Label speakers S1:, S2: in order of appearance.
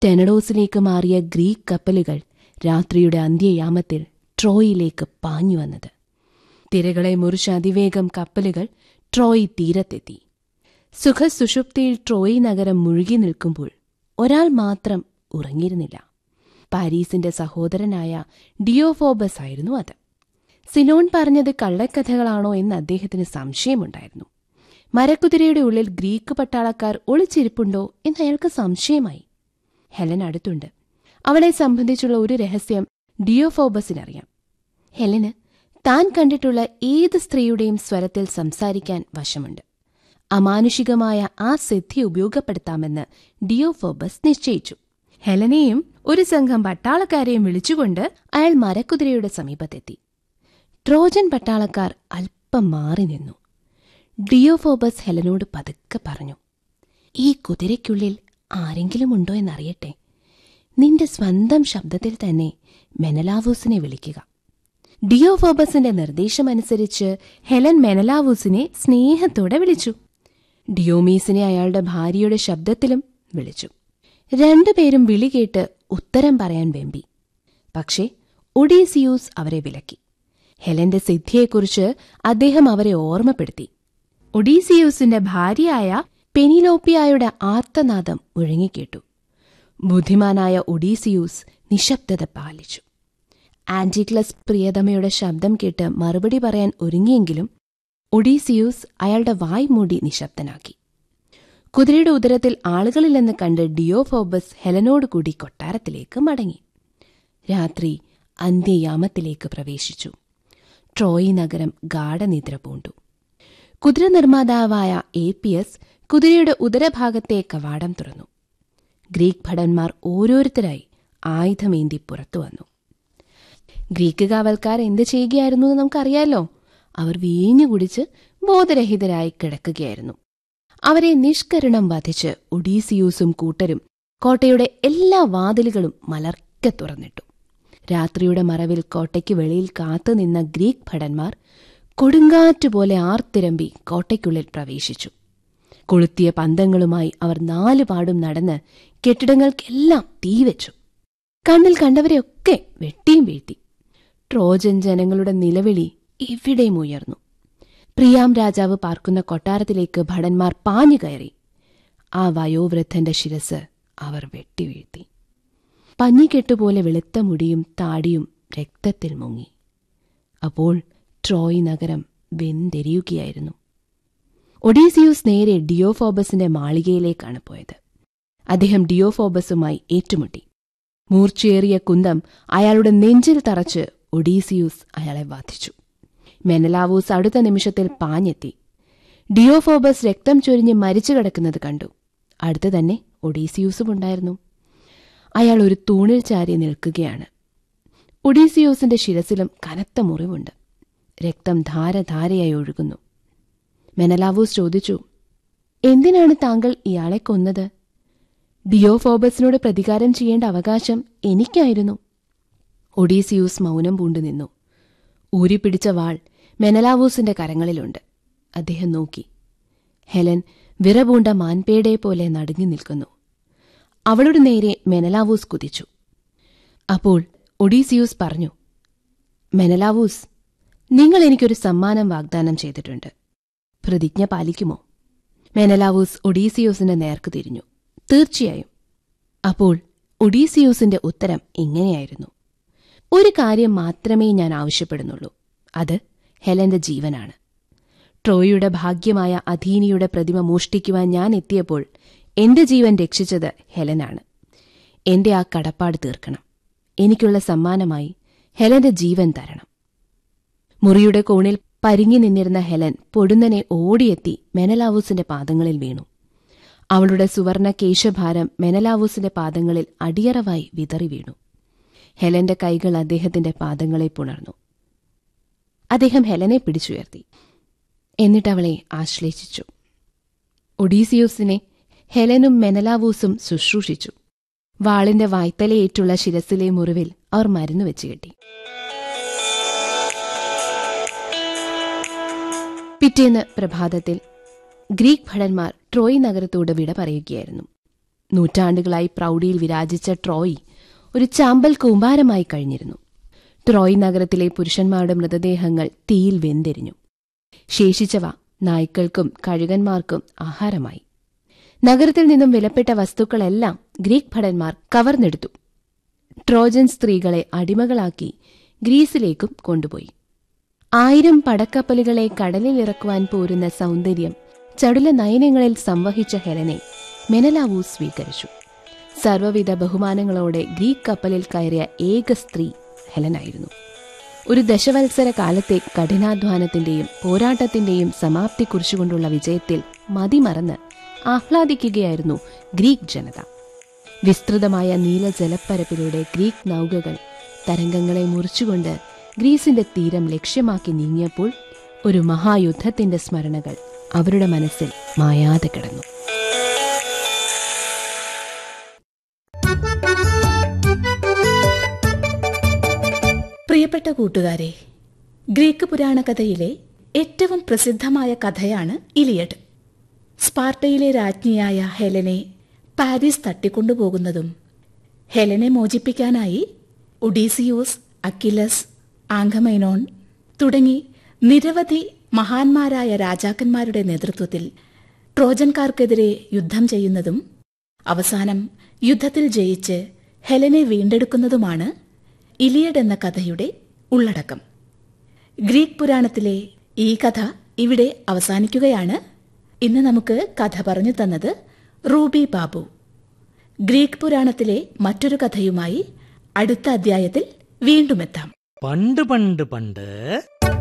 S1: ടെനഡോസിലേക്ക് മാറിയ ഗ്രീക്ക് കപ്പലുകൾ രാത്രിയുടെ അന്ത്യയാമത്തിൽ ട്രോയിലേക്ക് പാഞ്ഞു വന്നത് തിരകളെ മുറിച്ച് അതിവേഗം കപ്പലുകൾ ട്രോയ് തീരത്തെത്തി സുഖസുഷുപ്തിയിൽ ട്രോയ് നഗരം മുഴുകി നിൽക്കുമ്പോൾ ഒരാൾ മാത്രം ഉറങ്ങിയിരുന്നില്ല പാരീസിന്റെ സഹോദരനായ ഡിയോഫോബസ് ആയിരുന്നു അത് സിനോൺ പറഞ്ഞത് കള്ളക്കഥകളാണോ എന്ന് അദ്ദേഹത്തിന് സംശയമുണ്ടായിരുന്നു മരക്കുതിരയുടെ ഉള്ളിൽ ഗ്രീക്ക് പട്ടാളക്കാർ ഒളിച്ചിരിപ്പുണ്ടോ എന്ന് അയാൾക്ക് സംശയമായി ഹെലൻ അടുത്തുണ്ട് അവളെ സംബന്ധിച്ചുള്ള ഒരു രഹസ്യം ഡിയോഫോബസിനറിയാം ഹെലന് താൻ കണ്ടിട്ടുള്ള ഏത് സ്ത്രീയുടെയും സ്വരത്തിൽ സംസാരിക്കാൻ വശമുണ്ട് അമാനുഷികമായ ആ സിദ്ധി ഉപയോഗപ്പെടുത്താമെന്ന് ഡിയോഫോബസ് നിശ്ചയിച്ചു ഹെലനെയും ഒരു സംഘം പട്ടാളക്കാരെയും വിളിച്ചുകൊണ്ട് അയാൾ മരക്കുതിരയുടെ സമീപത്തെത്തി ട്രോജൻ പട്ടാളക്കാർ അല്പം മാറി നിന്നു ഡിയോഫോബസ് ഹെലനോട് പതുക്കെ പറഞ്ഞു ഈ കുതിരയ്ക്കുള്ളിൽ ആരെങ്കിലും ഉണ്ടോ എന്നറിയട്ടെ നിന്റെ സ്വന്തം ശബ്ദത്തിൽ തന്നെ മെനലാവൂസിനെ വിളിക്കുക ഡിയോഫോബസിന്റെ നിർദ്ദേശമനുസരിച്ച് ഹെലൻ മെനലാവൂസിനെ സ്നേഹത്തോടെ വിളിച്ചു ഡിയോമീസിനെ അയാളുടെ ഭാര്യയുടെ ശബ്ദത്തിലും വിളിച്ചു രണ്ടുപേരും വിളി കേട്ട് ഉത്തരം പറയാൻ വെമ്പി പക്ഷേ ഒഡീസിയൂസ് അവരെ വിലക്കി ഹെലന്റെ സിദ്ധിയെക്കുറിച്ച് അദ്ദേഹം അവരെ ഓർമ്മപ്പെടുത്തി ഒഡീസിയൂസിന്റെ ഭാര്യയായ പെനിലോപ്പിയായുടെ ആർത്തനാദം മുഴങ്ങിക്കേട്ടു ബുദ്ധിമാനായ ഒഡീസിയൂസ് നിശബ്ദത പാലിച്ചു ആന്റിക്ലസ് പ്രിയതമയുടെ ശബ്ദം കേട്ട് മറുപടി പറയാൻ ഒരുങ്ങിയെങ്കിലും ഒഡീസിയൂസ് അയാളുടെ വായ് മൂടി നിശബ്ദനാക്കി കുതിരയുടെ ഉദരത്തിൽ ആളുകളില്ലെന്ന് കണ്ട് ഡിയോഫോബസ് ഹെലനോടുകൂടി കൊട്ടാരത്തിലേക്ക് മടങ്ങി രാത്രി അന്ത്യയാമത്തിലേക്ക് പ്രവേശിച്ചു ട്രോയ് നഗരം ഗാഠനിദ്ര പൂണ്ടു കുതിര നിർമ്മാതാവായ എ പി എസ് കുതിരയുടെ ഉദരഭാഗത്തെ കവാടം തുറന്നു ഗ്രീക്ക് ഭടന്മാർ ഓരോരുത്തരായി ആയുധമേന്തി പുറത്തു വന്നു ഗ്രീക്ക് കാവൽക്കാർ എന്ത് ചെയ്യുകയായിരുന്നു എന്ന് നമുക്കറിയാലോ അവർ വീഞ്ഞു കുടിച്ച് ബോധരഹിതരായി കിടക്കുകയായിരുന്നു അവരെ നിഷ്കരുണം വധിച്ച് ഒഡീസിയൂസും കൂട്ടരും കോട്ടയുടെ എല്ലാ വാതിലുകളും മലർക്കെ തുറന്നിട്ടു രാത്രിയുടെ മറവിൽ കോട്ടയ്ക്ക് വെളിയിൽ കാത്തുനിന്ന ഗ്രീക്ക് ഭടന്മാർ കൊടുങ്കാറ്റുപോലെ ആർത്തിരമ്പി കോട്ടയ്ക്കുള്ളിൽ പ്രവേശിച്ചു കൊളുത്തിയ പന്തങ്ങളുമായി അവർ നാലുപാടും നടന്ന് കെട്ടിടങ്ങൾക്കെല്ലാം തീവെച്ചു കണ്ണിൽ കണ്ടവരെയൊക്കെ വെട്ടിയും വീഴ്ത്തി ട്രോജൻ ജനങ്ങളുടെ നിലവിളി എവിടെയും ഉയർന്നു പ്രിയാം രാജാവ് പാർക്കുന്ന കൊട്ടാരത്തിലേക്ക് ഭടന്മാർ പാഞ്ഞു കയറി ആ വയോവൃദ്ധന്റെ ശിരസ് അവർ വെട്ടിവീഴ്ത്തി പഞ്ഞിക്കെട്ടുപോലെ വെളുത്ത മുടിയും താടിയും രക്തത്തിൽ മുങ്ങി അപ്പോൾ ട്രോയ് നഗരം വെന്തെരിയുകയായിരുന്നു ഒഡീസിയൂസ് നേരെ ഡിയോഫോബസിന്റെ മാളികയിലേക്കാണ് പോയത് അദ്ദേഹം ഡിയോഫോബസുമായി ഏറ്റുമുട്ടി മൂർച്ചയേറിയ കുന്തം അയാളുടെ നെഞ്ചിൽ തറച്ച് ഒഡീസിയൂസ് അയാളെ വധിച്ചു മെനലാവൂസ് അടുത്ത നിമിഷത്തിൽ പാഞ്ഞെത്തി ഡിയോഫോബസ് രക്തം ചൊരിഞ്ഞ് മരിച്ചു കിടക്കുന്നത് കണ്ടു അടുത്ത് തന്നെ ഒഡീസിയൂസും ഉണ്ടായിരുന്നു അയാൾ ഒരു തൂണിൽ ചാരി നിൽക്കുകയാണ് ഒഡീസിയൂസിന്റെ ശിരസിലും കനത്ത മുറിവുണ്ട് രക്തം ധാരധാരയായി ഒഴുകുന്നു മെനലാവൂസ് ചോദിച്ചു എന്തിനാണ് താങ്കൾ ഇയാളെ കൊന്നത് ഡിയോഫോബസിനോട് പ്രതികാരം ചെയ്യേണ്ട അവകാശം എനിക്കായിരുന്നു ഒഡീസിയൂസ് മൗനം പൂണ്ടു നിന്നു ഊരിപ്പിടിച്ച വാൾ മെനലാവൂസിന്റെ കരങ്ങളിലുണ്ട് അദ്ദേഹം നോക്കി ഹെലൻ വിറപൂണ്ട മാൻപേടെ പോലെ നടുങ്ങി നിൽക്കുന്നു അവളുടെ നേരെ മെനലാവൂസ് കുതിച്ചു അപ്പോൾ ഒഡീസിയൂസ് പറഞ്ഞു മെനലാവൂസ് നിങ്ങൾ എനിക്കൊരു സമ്മാനം വാഗ്ദാനം ചെയ്തിട്ടുണ്ട് പ്രതിജ്ഞ പാലിക്കുമോ മെനലാവൂസ് ഒഡീസിയൂസിന്റെ നേർക്ക് തിരിഞ്ഞു തീർച്ചയായും അപ്പോൾ ഒഡീസിയൂസിന്റെ ഉത്തരം ഇങ്ങനെയായിരുന്നു ഒരു കാര്യം മാത്രമേ ഞാൻ ആവശ്യപ്പെടുന്നുള്ളൂ അത് ഹെലന്റെ ജീവനാണ് ട്രോയിയുടെ ഭാഗ്യമായ അധീനിയുടെ പ്രതിമ മോഷ്ടിക്കുവാൻ ഞാൻ എത്തിയപ്പോൾ എന്റെ ജീവൻ രക്ഷിച്ചത് ഹെലനാണ് എന്റെ ആ കടപ്പാട് തീർക്കണം എനിക്കുള്ള സമ്മാനമായി ഹെലന്റെ ജീവൻ തരണം മുറിയുടെ കോണിൽ പരിങ്ങി നിന്നിരുന്ന ഹെലൻ പൊടുന്നനെ ഓടിയെത്തി മെനലാവൂസിന്റെ പാദങ്ങളിൽ വീണു അവളുടെ സുവർണ കേശഭാരം മെനലാവൂസിന്റെ പാദങ്ങളിൽ അടിയറവായി വിതറി വീണു ഹെലന്റെ കൈകൾ അദ്ദേഹത്തിന്റെ പാദങ്ങളെ പുണർന്നു അദ്ദേഹം ഹെലനെ പിടിച്ചുയർത്തി എന്നിട്ടവളെ ആശ്ലേഷിച്ചു ഒഡീസിയൂസിനെ ഹെലനും മെനലാവൂസും ശുശ്രൂഷിച്ചു വാളിന്റെ വായ്ത്തലയേറ്റുള്ള ശിരസിലെ മുറിവിൽ അവർ മരുന്ന് വെച്ച് കെട്ടി പിറ്റേന്ന് പ്രഭാതത്തിൽ ഗ്രീക്ക് ഭടന്മാർ ട്രോയ് നഗരത്തോട് വിട പറയുകയായിരുന്നു നൂറ്റാണ്ടുകളായി പ്രൗഢിയിൽ വിരാജിച്ച ട്രോയ് ഒരു ചാമ്പൽ കൂമ്പാരമായി കഴിഞ്ഞിരുന്നു ട്രോയ് നഗരത്തിലെ പുരുഷന്മാരുടെ മൃതദേഹങ്ങൾ തീയിൽ വെന്തെരിഞ്ഞു ശേഷിച്ചവ നായ്ക്കൾക്കും കഴുകന്മാർക്കും ആഹാരമായി നഗരത്തിൽ നിന്നും വിലപ്പെട്ട വസ്തുക്കളെല്ലാം ഗ്രീക്ക് ഭടന്മാർ കവർന്നെടുത്തു ട്രോജൻ സ്ത്രീകളെ അടിമകളാക്കി ഗ്രീസിലേക്കും കൊണ്ടുപോയി ആയിരം പടക്കപ്പലുകളെ കടലിൽ ഇറക്കുവാൻ പോരുന്ന സൗന്ദര്യം ചടുല നയനങ്ങളിൽ സംവഹിച്ച ഹെലനെ മെനലാവു സ്വീകരിച്ചു സർവ്വവിധ ബഹുമാനങ്ങളോടെ ഗ്രീക്ക് കപ്പലിൽ കയറിയ ഏക സ്ത്രീ ഹെലനായിരുന്നു ഒരു ദശവത്സര കാലത്തെ കഠിനാധ്വാനത്തിന്റെയും പോരാട്ടത്തിന്റെയും സമാപ്തി കുറിച്ചുകൊണ്ടുള്ള വിജയത്തിൽ മതിമറന്ന് ആഹ്ലാദിക്കുകയായിരുന്നു ഗ്രീക്ക് ജനത വിസ്തൃതമായ നീല ജലപ്പരപ്പിലൂടെ ഗ്രീക്ക് നൗകകൾ തരംഗങ്ങളെ മുറിച്ചുകൊണ്ട് ഗ്രീസിന്റെ തീരം ലക്ഷ്യമാക്കി നീങ്ങിയപ്പോൾ ഒരു മഹായുദ്ധത്തിന്റെ സ്മരണകൾ അവരുടെ മനസ്സിൽ മായാതെ കിടന്നു
S2: പ്രിയപ്പെട്ട കൂട്ടുകാരെ ഗ്രീക്ക് പുരാണ കഥയിലെ ഏറ്റവും പ്രസിദ്ധമായ കഥയാണ് ഇലിയഡ് സ്പാർട്ടയിലെ രാജ്ഞിയായ ഹെലനെ പാരീസ് തട്ടിക്കൊണ്ടുപോകുന്നതും ഹെലനെ മോചിപ്പിക്കാനായി ഒഡീസിയൂസ് അക്കിലസ് ആംഗമൈനോൺ തുടങ്ങി നിരവധി മഹാന്മാരായ രാജാക്കന്മാരുടെ നേതൃത്വത്തിൽ ട്രോജൻകാർക്കെതിരെ യുദ്ധം ചെയ്യുന്നതും അവസാനം യുദ്ധത്തിൽ ജയിച്ച് ഹെലനെ വീണ്ടെടുക്കുന്നതുമാണ് ഇലിയഡ് എന്ന കഥയുടെ ഉള്ളടക്കം ഗ്രീക്ക് പുരാണത്തിലെ ഈ കഥ ഇവിടെ അവസാനിക്കുകയാണ് ഇന്ന് നമുക്ക് കഥ പറഞ്ഞു തന്നത് റൂബി ബാബു ഗ്രീക്ക് പുരാണത്തിലെ മറ്റൊരു കഥയുമായി അടുത്ത അധ്യായത്തിൽ വീണ്ടും എത്താം
S3: പണ്ട് പണ്ട് പണ്ട്